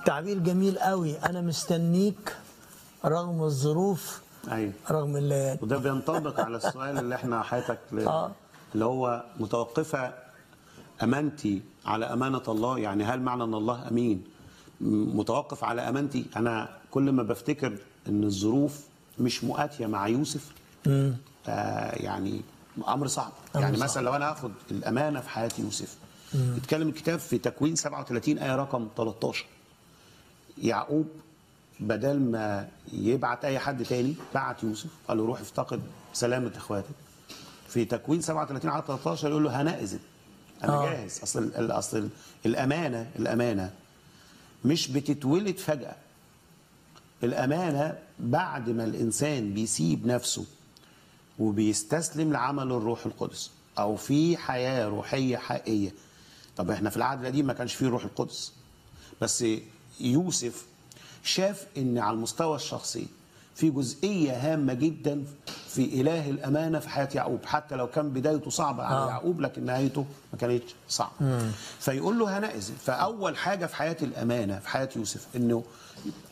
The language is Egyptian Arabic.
تعبير جميل قوي انا مستنيك رغم الظروف ايوه رغم الليالي وده بينطبق على السؤال اللي احنا حياتك ل... آه. اللي هو متوقفه امانتي على امانه الله يعني هل معنى ان الله امين م- متوقف على امانتي انا كل ما بفتكر ان الظروف مش مؤاتيه مع يوسف آه يعني امر صعب أمر يعني صعب. مثلا لو انا هاخد الامانه في حياه يوسف يتكلم الكتاب في تكوين 37 ايه رقم 13 يعقوب بدل ما يبعت اي حد تاني بعت يوسف قال له روح افتقد سلامه اخواتك في تكوين 37 على 13 يقول له هنأذن انا آه. جاهز اصل ال- اصل الامانه الامانه مش بتتولد فجاه الامانه بعد ما الانسان بيسيب نفسه وبيستسلم لعمل الروح القدس او في حياه روحيه حقيقيه طب احنا في العهد القديم ما كانش فيه الروح القدس بس يوسف شاف ان على المستوى الشخصي في جزئيه هامه جدا في اله الامانه في حياه يعقوب حتى لو كان بدايته صعبه على آه. يعقوب لكن نهايته ما كانتش صعبه فيقول له هنأذن فاول حاجه في حياه الامانه في حياه يوسف انه